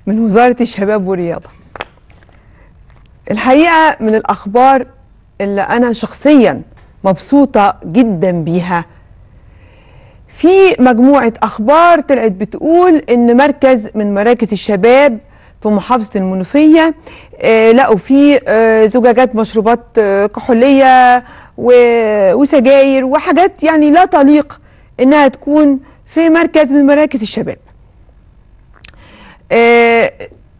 من وزارة الشباب والرياضة الحقيقة من الأخبار اللي أنا شخصيا مبسوطة جدا بيها في مجموعة أخبار طلعت بتقول إن مركز من مراكز الشباب في محافظة المنوفية آه لقوا فيه آه زجاجات مشروبات آه كحولية و- وسجاير وحاجات يعني لا تليق إنها تكون في مركز من مراكز الشباب آه،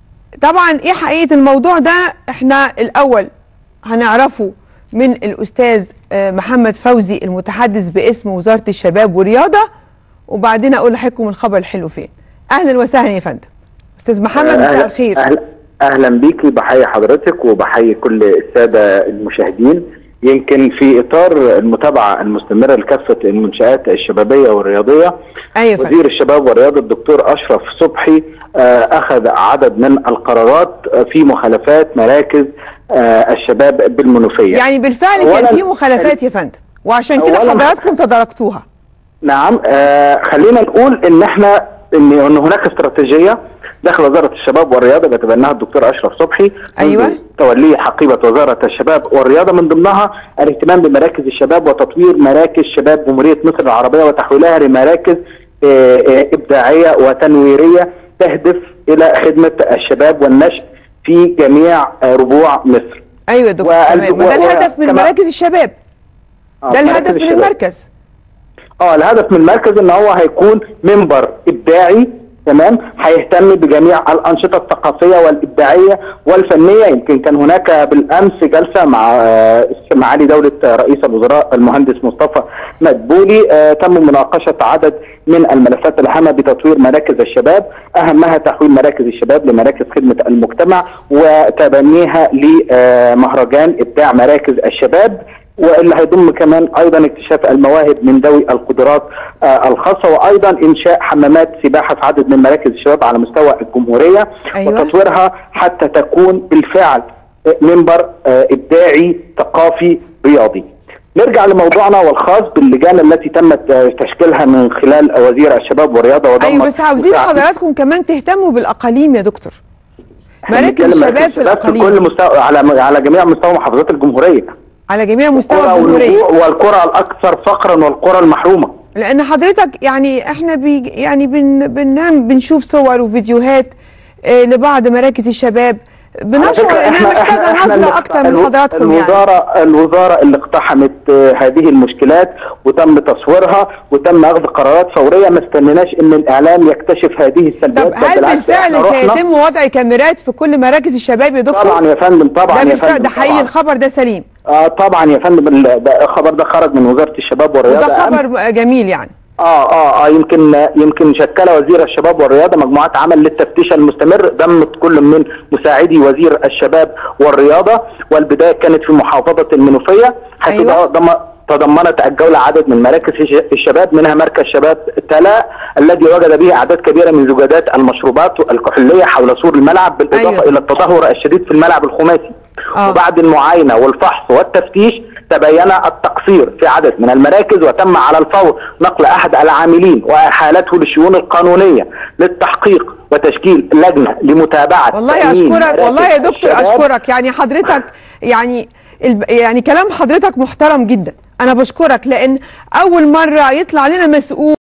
طبعا ايه حقيقه الموضوع ده احنا الاول هنعرفه من الاستاذ آه، محمد فوزي المتحدث باسم وزاره الشباب والرياضه وبعدين اقول لحضراتكم الخبر الحلو فين اهلا وسهلا يا فندم استاذ محمد مساء الخير اهلا اهلا بيكي بحيي حضرتك وبحيي كل الساده المشاهدين يمكن في اطار المتابعه المستمره لكافه المنشات الشبابيه والرياضيه ايوه يا فندم وزير الشباب والرياضه الدكتور اشرف صبحي آه، اخذ عدد من القرارات آه، في مخالفات مراكز آه، الشباب بالمنوفيه يعني بالفعل كان أولاً- في مخالفات يا فندم وعشان كده أولاً- حضراتكم تداركتوها نعم آه خلينا نقول ان احنا ان ان هناك استراتيجيه داخل وزاره الشباب والرياضه بيتبناها الدكتور اشرف صبحي منذ أيوة. توليه حقيبه وزاره الشباب والرياضه من ضمنها الاهتمام بمراكز الشباب وتطوير مراكز شباب جمهوريه مصر العربيه وتحويلها لمراكز آه آه ابداعيه وتنويريه تهدف الى خدمه الشباب والنشء في جميع آه ربوع مصر. ايوه يا دكتور وال- تمام ما ده و- الهدف من كما- مراكز الشباب آه، ده مراكز الهدف من الشباب. المركز اه الهدف من المركز ان هو هيكون منبر ابداعي تمام هيهتم بجميع الانشطه الثقافيه والابداعيه والفنيه يمكن كان هناك بالامس جلسه مع آه، معالي دوله رئيس الوزراء المهندس مصطفى مدبولي آه، تم مناقشه عدد من الملفات الهامه بتطوير مراكز الشباب اهمها تحويل مراكز الشباب لمراكز خدمه المجتمع وتبنيها لمهرجان ابداع مراكز الشباب واللي هيضم كمان ايضا اكتشاف المواهب من ذوي القدرات آه الخاصه وايضا انشاء حمامات سباحه في عدد من مراكز الشباب على مستوى الجمهوريه أيوة. وتطويرها حتى تكون بالفعل آه، منبر آه ابداعي ثقافي رياضي. نرجع لموضوعنا والخاص باللجان التي تمت آه، تشكيلها من خلال وزير الشباب والرياضه وضمت ايوه بس عاوزين مساعدة- حضراتكم كمان تهتموا بالاقاليم يا دكتور إحنا مراكز بنتكلم الشباب في في الاقاليم كل مستوى على على جميع مستوى محافظات الجمهوريه. على جميع مستوى القرى الجمهوريه والنجوع والقرى الاكثر فقرا والقرى المحرومه. لان حضرتك يعني احنا بي يعني بن بننام بنشوف صور وفيديوهات آه، لبعض مراكز الشباب على بنشعر فكرة انها محتاجه اللي- نظره اكتر من الو- حضراتكم يعني الوزارة الوزارة اللي اقتحمت آه، هذه المشكلات وتم تصويرها وتم اخذ قرارات فورية ما استنيناش ان الاعلام يكتشف هذه السلبيات طب بل هل بالعكس بالفعل إحنا رحنا- سيتم وضع كاميرات في كل مراكز الشباب يا دكتور؟ طبعا يا فندم ده طبعا يا بالفعل فندم ده حقيقي طبعاً. الخبر ده سليم اه طبعا يا فندم ال- ده الخبر ده خرج من وزارة الشباب والرياضة وده أمس. خبر جميل يعني اه اه اه يمكن يمكن شكل وزير الشباب والرياضه مجموعات عمل للتفتيش المستمر ضمت كل من مساعدي وزير الشباب والرياضه والبدايه كانت في محافظه المنوفيه حيث أيوة. ضم- تضمنت الجوله عدد من مراكز الش- الشباب منها مركز شباب تلا الذي وجد به اعداد كبيره من زجاجات المشروبات الكحوليه حول سور الملعب بالاضافه أيوة. الى التدهور الشديد في الملعب الخماسي آه. وبعد المعاينه والفحص والتفتيش تبين التقصير في عدد من المراكز وتم على الفور نقل احد العاملين واحالته للشؤون القانونيه للتحقيق وتشكيل لجنه لمتابعه والله تأمين اشكرك مراكز والله يا دكتور الشباب. اشكرك يعني حضرتك يعني الب... يعني كلام حضرتك محترم جدا انا بشكرك لان اول مره يطلع لنا مسؤول